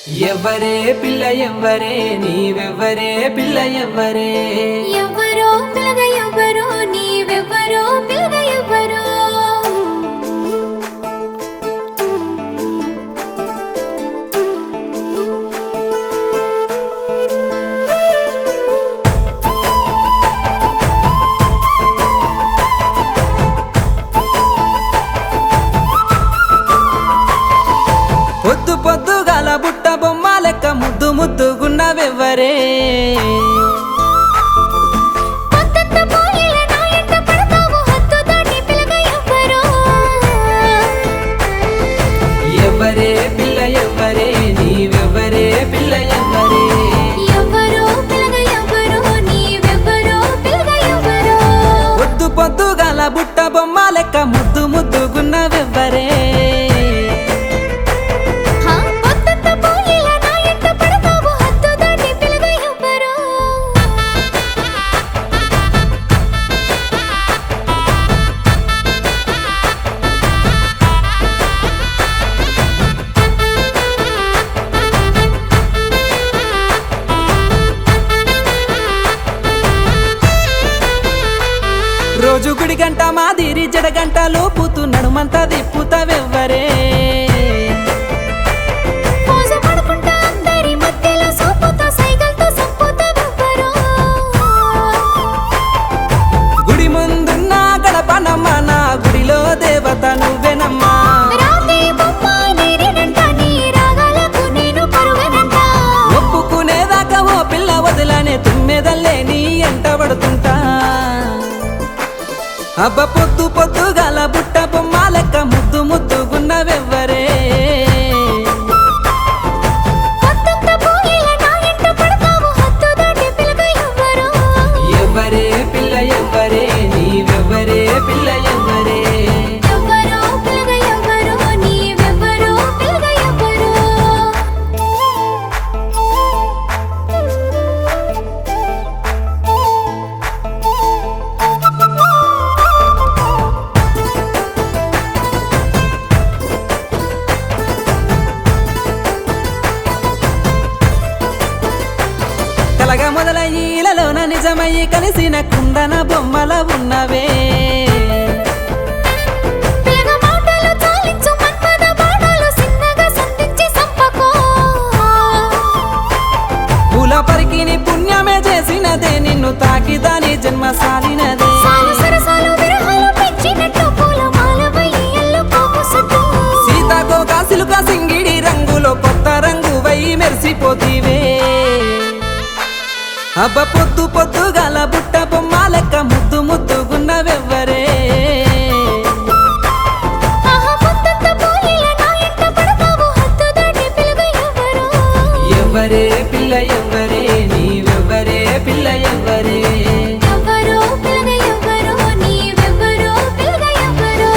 ఎవ్వరే పిల్ల ఎవ్వరే నీవెవ్వరే పిల్ల ఎవ్వరే ఎవ్వరో పిలగ ఎవ్వరో నీవెవ్వరో పిలగ ఎవ్వరో పొద్దు పొద్దుగాల బుట్ట బొమ్మ లెక్క ముద్దు ముద్దుగున్నవెవ్వరే పొద్దంతా పోయేలా నా ఎంట పడతావు హద్దు దాటి పిలగ ఎవ్వరో ఎవ్వరే పిల్ల ఎవ్వరే నీవెవ్వరే పిల్ల ఎవ్వరే ఎవ్వరో పిలగ ఎవ్వరో నీవెవ్వరో పిలగ ఎవ్వరో పొద్దు పొద్దుగాల బుట్ట బొమ్మ లెక్క ముద్దు ముద్దుగున్నవెవ్వరే హా పొద్దంతా పోయేలా నా ఎంట పడతావు హద్దు దాటి పిలగ ఎవ్వరో రోజు గుడి గంట మాదిరి జడగంట లోపుతూ నడుమంతా దిప్పుతావెవ్వరే పోజు పడుకుంటా అందరి మధ్యలో సోపుతో సైకిల్తో సంపుతావెవ్వరో గుడి ముందున్న గడపనమ్మ నా గుడిలో దేవత నువ్వేనమ్మా రాతే బొమ్మ నేనేనంట నీ రాగాలకు నేను పరువనంట ఒప్పుకునేదాకా ఓ పిల్ల వదిలనే తుమ్మెదల్లే నీ ఎంట పడుతుంటా అబ్బ పొద్దు పొద్దుగాల బుట్ట బొమ్మ లెక్క ముద్దు ముద్దుగున్నవెవ్వరే పొద్దంతా పోయేలా నా ఎంట పడతావు హద్దు దాటి పిలగ ఎవ్వరో ఎవ్వరే పిల్ల ఎవ్వరే నీవెవ్వరే పిల్ల ఎవ్వరే ఎవ్వరో పిలగ ఎవ్వరో నీవెవ్వరో పిలగ ఎవ్వరో కలగ మొదలయ్యిలలోన నిజమయ్యి కలిసిన కుందన బొమ్మల ఉన్నవే పిలగ మాటలు చాలించు మన్మద బాణాలు సిన్నగా సంధించి సంపకో పూల పరికిని పుణ్యమే చేసినదే నిన్ను తాకిదాని జన్మ సాలినదే సాలు సరసాలు విరహాలు పెంచినట్టు పూలమాల వయ్యల్లో పోపుసట్టు సీతాకో కాసిలుక సింగిడి రంగులో కొత్త రంగు వై మెరిసిపోతీవే అబ్బ పొద్దు పొద్దుగాల బుట్ట బొమ్మ లెక్క ముద్దు ముద్దుగున్నవెవ్వరే ఆహా పొద్దంతా పోయేలా నా ఎంట పడతావు హద్దు దాటి పిలగ ఎవ్వరో ఎవ్వరే పిల్ల ఎవ్వరే నీవెవ్వరే పిల్ల ఎవ్వరే ఎవ్వరో పిలగ ఎవ్వరో నీవెవ్వరో పిలగ ఎవ్వరో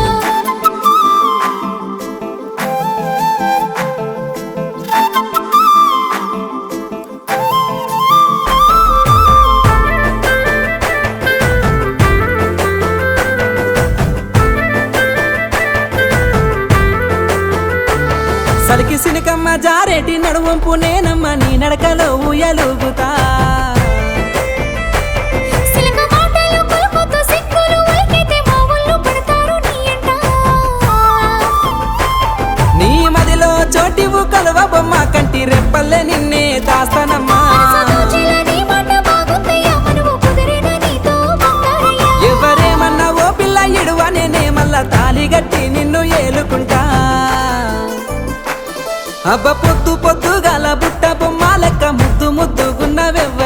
సలికి సినికమ్మ జారేటి నడువంపు నేనమ్మ నీ నడకలో ఊయలుగుతా సిలక మాటలు కొలుపుతూ సిక్కులు ఒలికితే మా ఒళ్ళు పడతారు నీ ఎంట నీ మదిలో చోటివు కలువ బొమ్మ కంటి రెప్పల్లే నిన్నే దాస్తానమ్మా మనసదోచేల నీ మాట బాగుందయ్యా మనము కుదిరిన నీతో బంగారయ్యా ఎవరేమన్నా ఓ పిల్ల ఇడువ నేనే మళ్ళా తాలి గట్టి నిన్ను ఏలుకుంటా అబ్బ పొద్దు పొద్దుగాల బుట్ట బొమ్మ లెక్క ముద్దు ముద్దుగున్నవెవ్వ